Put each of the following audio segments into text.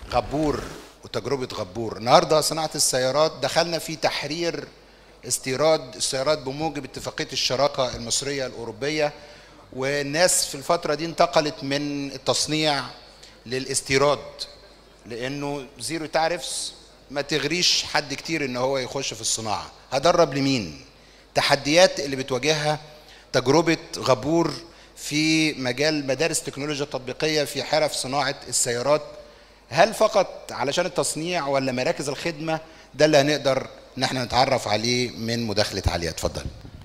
غبور وتجربه غبور النهارده صناعه السيارات دخلنا في تحرير استيراد السيارات بموجب اتفاقيه الشراكه المصريه الاوروبيه والناس في الفتره دي انتقلت من التصنيع للاستيراد لانه زيرو تعرفس ما تغريش حد كتير ان هو يخش في الصناعه هدرب لمين تحديات اللي بتواجهها تجربه غبور في مجال مدارس تكنولوجيا تطبيقيه في حرف صناعه السيارات هل فقط علشان التصنيع ولا مراكز الخدمه ده اللي هنقدر ان احنا نتعرف عليه من مداخله عليا اتفضل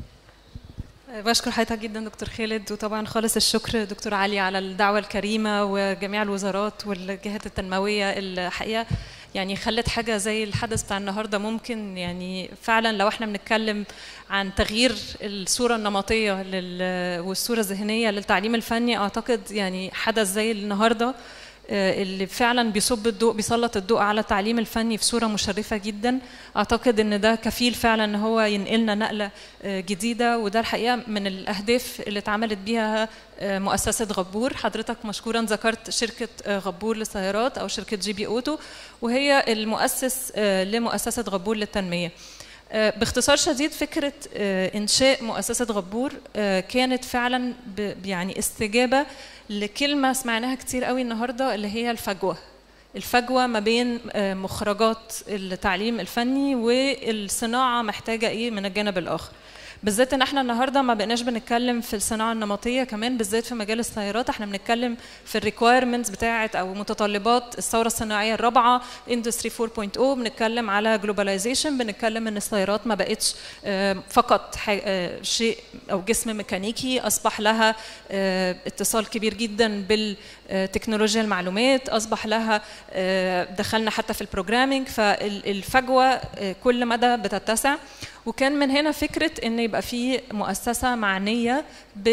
بشكر حضرتك جدا دكتور خالد وطبعا خالص الشكر دكتور علي على الدعوه الكريمه وجميع الوزارات والجهات التنمويه الحقيقه يعني خلت حاجه زي الحدث بتاع النهارده ممكن يعني فعلا لو احنا بنتكلم عن تغيير الصوره النمطيه لل والصوره الذهنيه للتعليم الفني اعتقد يعني حدث زي النهارده اللي فعلا بيصب الضوء بيسلط الضوء على التعليم الفني في صوره مشرفه جدا اعتقد ان ده كفيل فعلا ان هو ينقلنا نقله جديده وده الحقيقه من الاهداف اللي اتعملت بيها مؤسسه غبور حضرتك مشكورا ذكرت شركه غبور للسيارات او شركه جي بي اوتو وهي المؤسس لمؤسسه غبور للتنميه باختصار شديد فكرة إنشاء مؤسسة غبور كانت فعلا يعني استجابة لكلمة سمعناها كتير قوي النهاردة اللي هي الفجوة الفجوة ما بين مخرجات التعليم الفني والصناعة محتاجة إيه من الجانب الآخر بالذات ان احنا النهارده ما بقيناش بنتكلم في الصناعه النمطيه كمان بالذات في مجال السيارات احنا بنتكلم في الريكوايرمنتس بتاعه او متطلبات الثوره الصناعيه الرابعه اندستري 4.0 بنتكلم على جلوباليزيشن بنتكلم ان السيارات ما بقتش فقط شيء او جسم ميكانيكي اصبح لها اتصال كبير جدا بالتكنولوجيا المعلومات اصبح لها دخلنا حتى في البروجرامينج فالفجوه كل مدى بتتسع وكان من هنا فكرة أن يبقى في مؤسسة معنية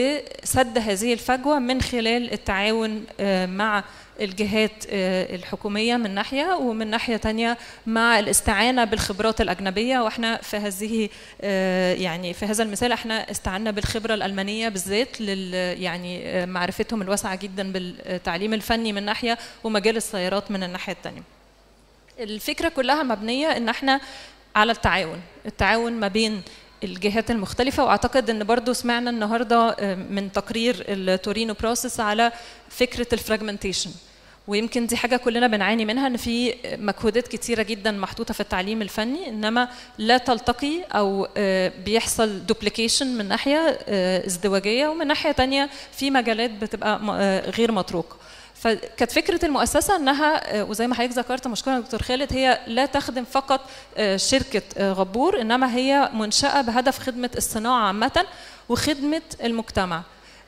بسد هذه الفجوة من خلال التعاون مع الجهات الحكومية من ناحية ومن ناحية تانية مع الاستعانة بالخبرات الأجنبية وإحنا في هذه يعني في هذا المثال إحنا استعنا بالخبرة الألمانية بالذات لل يعني معرفتهم الواسعة جدا بالتعليم الفني من ناحية ومجال السيارات من الناحية التانية الفكرة كلها مبنية إن إحنا على التعاون التعاون ما بين الجهات المختلفة وأعتقد أن برضو سمعنا النهاردة من تقرير التورينو بروسيس على فكرة الفراجمنتيشن ويمكن دي حاجة كلنا بنعاني منها أن في مجهودات كتيرة جدا محطوطة في التعليم الفني إنما لا تلتقي أو بيحصل دوبليكيشن من ناحية ازدواجية ومن ناحية تانية في مجالات بتبقى غير متروكة فكانت فكره المؤسسه انها وزي ما حضرتك ذكرت مشكورا دكتور خالد هي لا تخدم فقط شركه غبور انما هي منشاه بهدف خدمه الصناعه عامه وخدمه المجتمع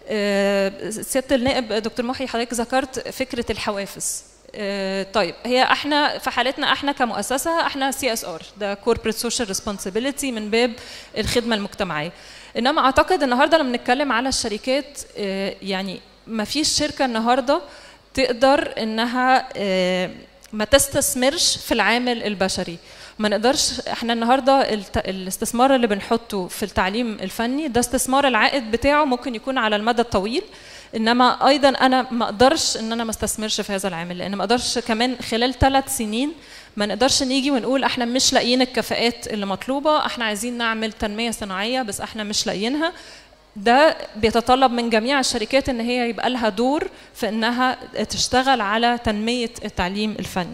سياده النائب دكتور محي حضرتك ذكرت فكره الحوافز طيب هي احنا في حالتنا احنا كمؤسسه احنا سي اس ار ده كوربريت سوشيال ريسبونسبيلتي من باب الخدمه المجتمعيه انما اعتقد النهارده لما بنتكلم على الشركات يعني ما فيش شركه النهارده تقدر انها ما تستثمرش في العامل البشري ما نقدرش احنا النهارده الاستثمار اللي بنحطه في التعليم الفني ده استثمار العائد بتاعه ممكن يكون على المدى الطويل انما ايضا انا ما اقدرش ان انا ما استثمرش في هذا العامل لان ما اقدرش كمان خلال ثلاث سنين ما نقدرش نيجي ونقول احنا مش لاقيين الكفاءات اللي مطلوبه احنا عايزين نعمل تنميه صناعيه بس احنا مش لاقيينها ده بيتطلب من جميع الشركات ان هي يبقى لها دور في انها تشتغل على تنميه التعليم الفني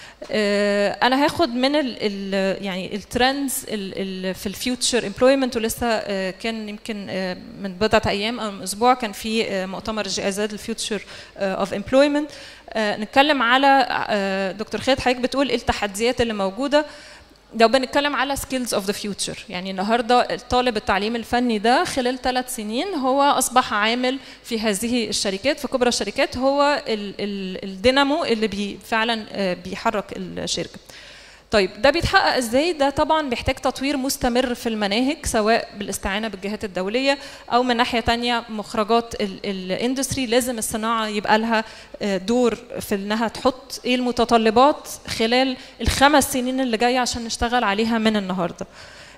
انا هاخد من ال ال يعني الترندز في الفيوتشر امبلويمنت ولسه كان يمكن من بضعه ايام او من اسبوع كان في مؤتمر جائزات الفيوتشر اوف امبلويمنت نتكلم على دكتور خالد حضرتك بتقول ايه التحديات اللي موجوده لو بنتكلم على سكيلز اوف ذا فيوتشر يعني النهارده طالب التعليم الفني ده خلال ثلاث سنين هو اصبح عامل في هذه الشركات في كبرى الشركات هو ال ال الدينامو اللي بي فعلا بيحرك الشركه طيب ده بيتحقق ازاي ده طبعا بيحتاج تطوير مستمر في المناهج سواء بالاستعانه بالجهات الدوليه او من ناحيه تانية مخرجات الاندستري لازم الصناعه يبقى لها دور في انها تحط ايه المتطلبات خلال الخمس سنين اللي جايه عشان نشتغل عليها من النهارده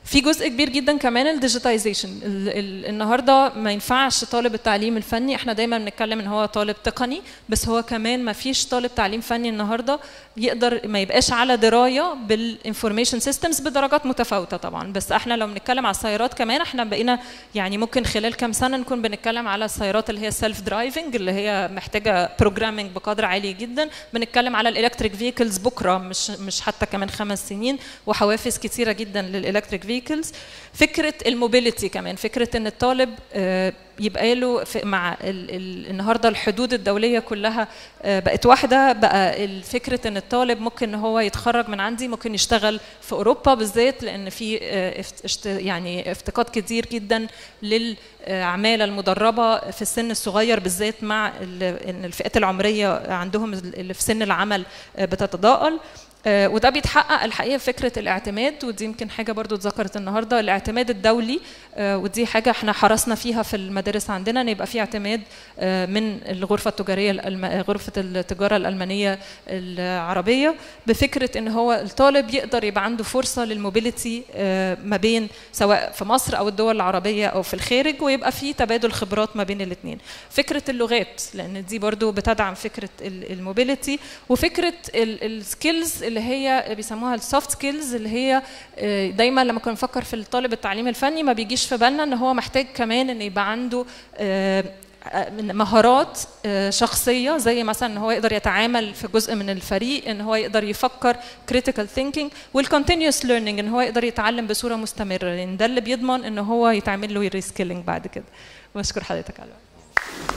في جزء كبير جدا كمان الديجيتايزيشن النهارده ما ينفعش طالب التعليم الفني احنا دايما بنتكلم ان هو طالب تقني بس هو كمان ما فيش طالب تعليم فني النهارده يقدر ما يبقاش على درايه بالانفورميشن سيستمز بدرجات متفاوته طبعا بس احنا لو بنتكلم على السيارات كمان احنا بقينا يعني ممكن خلال كام سنه نكون بنتكلم على السيارات اللي هي سيلف درايفنج اللي هي محتاجه بروجرامنج بقدر عالي جدا بنتكلم على الالكتريك فيكلز بكره مش مش حتى كمان خمس سنين وحوافز كتيره جدا للالكتريك فيكلز فكره الموبيليتي كمان فكره ان الطالب يبقى له مع ال ال النهارده الحدود الدوليه كلها بقت واحده بقى فكره ان الطالب ممكن ان هو يتخرج من عندي ممكن يشتغل في اوروبا بالذات لان في يعني افتقاد كتير جدا للعماله المدربه في السن الصغير بالذات مع ان الفئات العمريه عندهم اللي في سن العمل بتتضاءل وده بيتحقق الحقيقه فكره الاعتماد ودي يمكن حاجه برضو اتذكرت النهارده الاعتماد الدولي ودي حاجه احنا حرصنا فيها في المدارس عندنا ان يبقى في اعتماد من الغرفه التجاريه الألم... غرفه التجاره الالمانيه العربيه بفكره ان هو الطالب يقدر يبقى عنده فرصه للموبيليتي ما بين سواء في مصر او الدول العربيه او في الخارج ويبقى في تبادل خبرات ما بين الاثنين فكره اللغات لان دي برضو بتدعم فكره الموبيليتي وفكره السكيلز اللي هي بيسموها السوفت سكيلز اللي هي دايما لما كنا نفكر في الطالب التعليم الفني ما بيجيش في بالنا ان هو محتاج كمان ان يبقى عنده مهارات شخصيه زي مثلا ان هو يقدر يتعامل في جزء من الفريق ان هو يقدر يفكر critical thinking والcontinuous learning ان هو يقدر يتعلم بصوره مستمره لان ده اللي بيضمن ان هو يتعمل له ريسكيلينج بعد كده بشكر حضرتك على